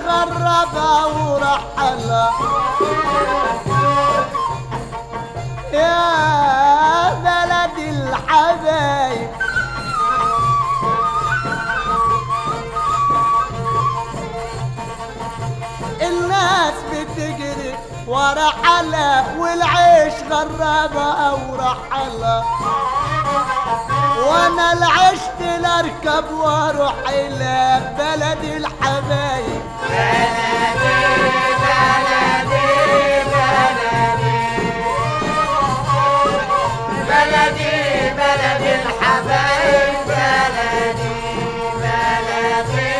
غربها ورحلها يا بلد الحبايب الناس بتجري ورا حلا والعيش غربها ورحلها وانا العشت نركب واروح الى بلد الحبايب بلدي بلد الحبايب بلدي بلدي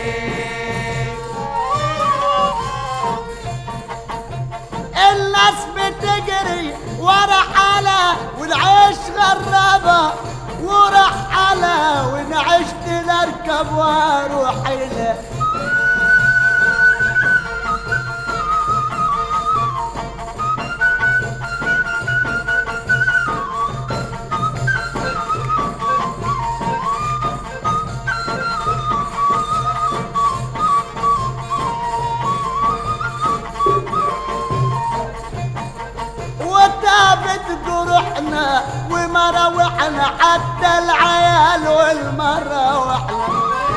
الناس بتجري ورا حلا والعيش غربها ورحلها ونعشت نركب واروح الى وتابت جروحنا ومراوحنا حتى العيال والمراوحنا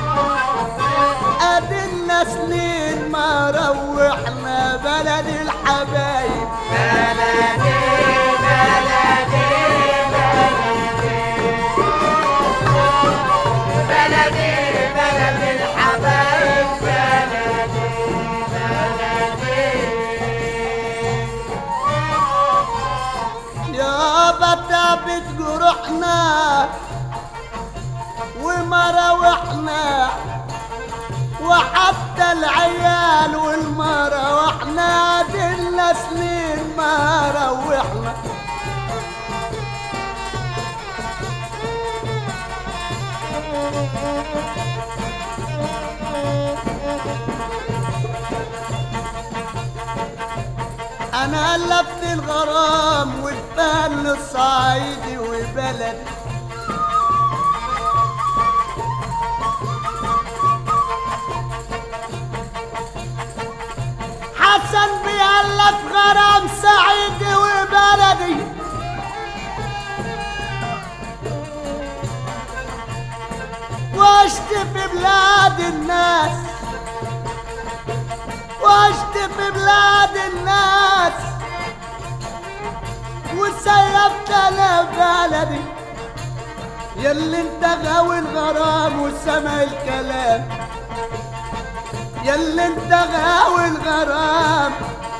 ادينا سنين ما روحنا بلد الحبايب بلدي بلدي بلدي بلد الحبايب بلدي بلدي يا بتابت جروحنا ومراوحنا وحتى العيال والمراوحنا دلنا سنين ما روحنا انا الفت الغرام والفن الصعيدي وبلدي حسن بيألف غرام صعيدي وبلدي واشت في بلاد الناس واشت في بلاد الناس وسيبت انا بلدي ياللي انت غاوي الغرام وسمع الكلام ياللي انت غاوي الغرام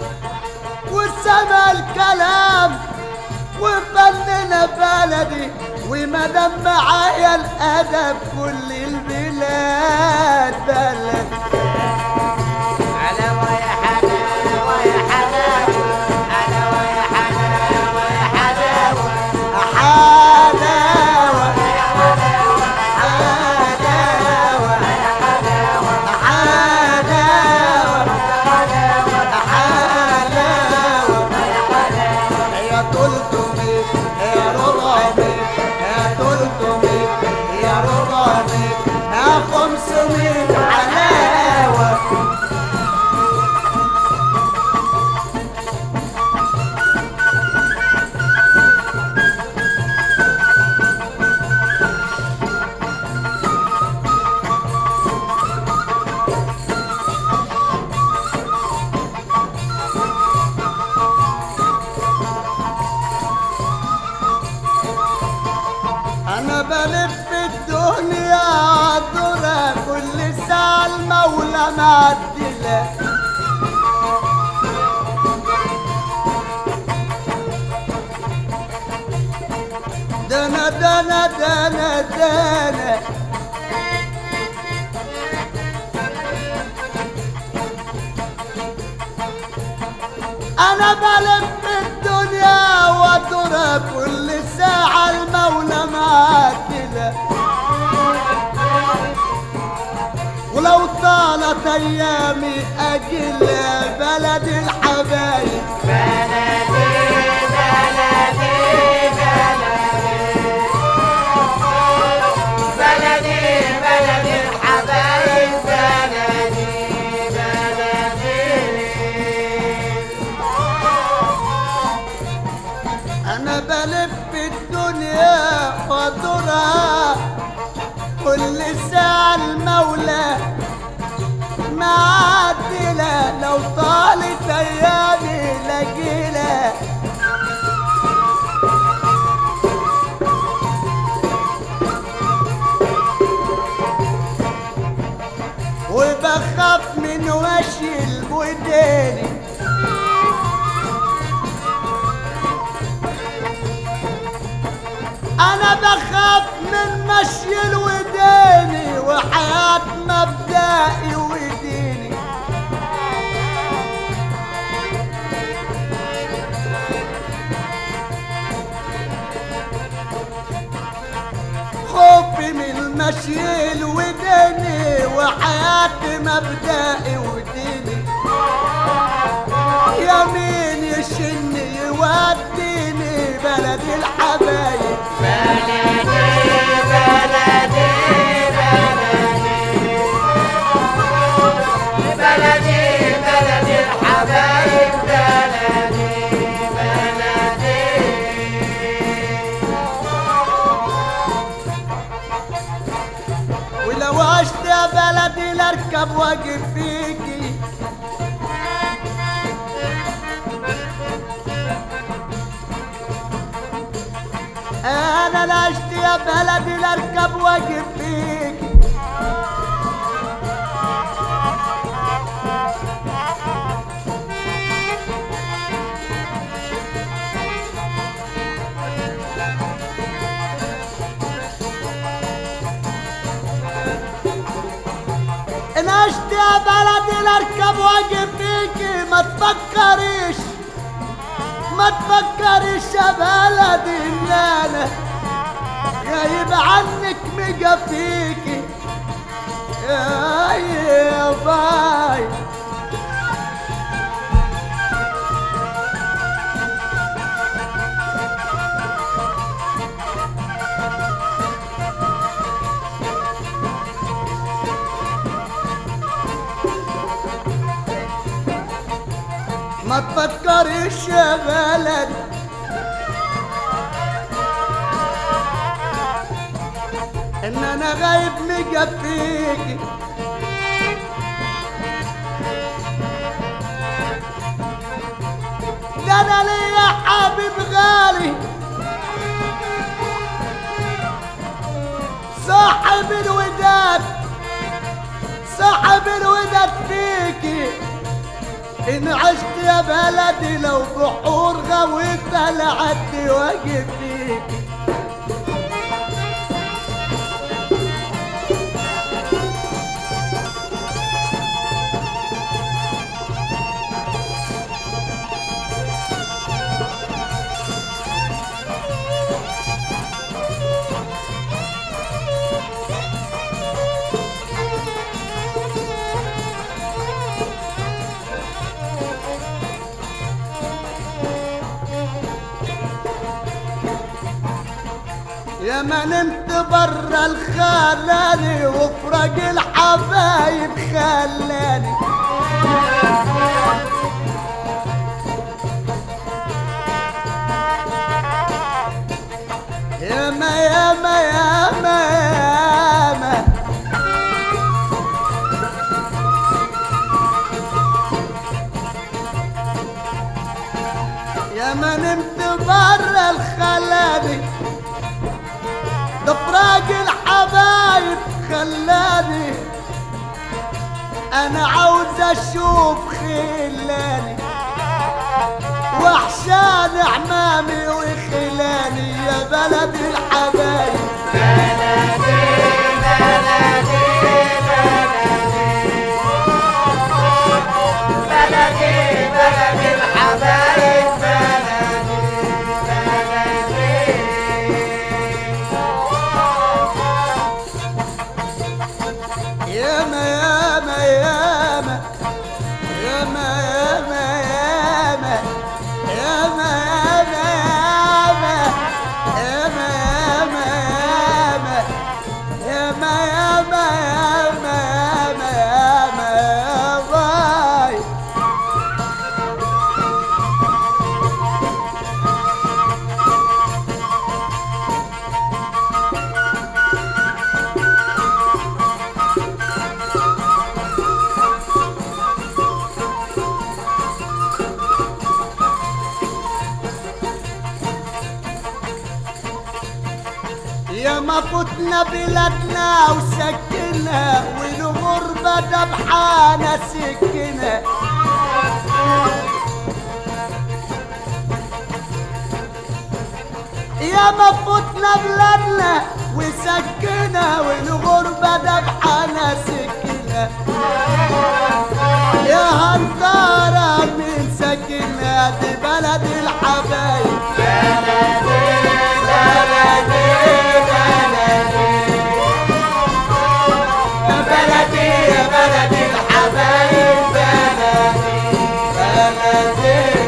وسمع الكلام وفننا بلدي ومدام معايا الادب كل البلاد بلدي حلاوة يا حلاوة يا حلاوة حلاوة يا حلاوة يا حلاوة حلاوة حلاوة حلاوة حلاوة يا تلتمي يا ربعمي يا تلتمي يا ربعمي يا خمسمي حلاوة انا بلف الدنيا عالدرة كل ساعة المولى معدلة دنا دنا دنا دنا انا بلف الدنيا وترى كل ساعة المولى معدلة ولو طالت ايامي اجل بلد الحبايب بلدي بلدي بلدي بلدي بلدي الحبايب بلدي لو طالت ايامي لجيلك وبخاف من وشي البوداني انا بخاف من مشي الوداني وحياة مبدئي وديني خوفي من المشي الوداني وحياتي مبدئي وديني يمين يشني يوديني بلد الحبايب بلدي بلدي بلدي بلدي بلدي الحبايب بلدي بلدي ولو عشت يا بلدي لاركب واقف فيكي انا لا عشت يا بلدي لاركب واقف فيكي ان عشت يا بلدي لاركب واقف فيكي ما تفكريش ما تفكريش يا بلدي ان انا غايب عنك مقفيكي يا يا باي ما تفكريش يا بلدي ان انا غايب مقفيكي ده انا ليا حبيب غالي صاحب الوداد صاحب الوداد فيكي ان عشت يا بلدي لو بحور غويتها لعدي واقف فيكي يا ما نمت برا الخلاني وفرق الحبايب خلاني يا ما يا ما يا ما يا ما يا ما نمت برا الخلاني ده فراق الحبايب خلاني انا عاوز اشوف خلاني وحشان عمامي وخلاني يا بلد الحبايب بلدي بلدي الحبايب بلدي بلدي ياما ياما ياما ياما ما فتنا بلادنا وسكنا والغربة دبحانة سكنا يا ما فتنا بلادنا وسكنا والغربة دبحانة سكنا يا هنطارة من سكنا دي بلد الحبايب بلدي يا بلدي الحبايب بلدي بلدي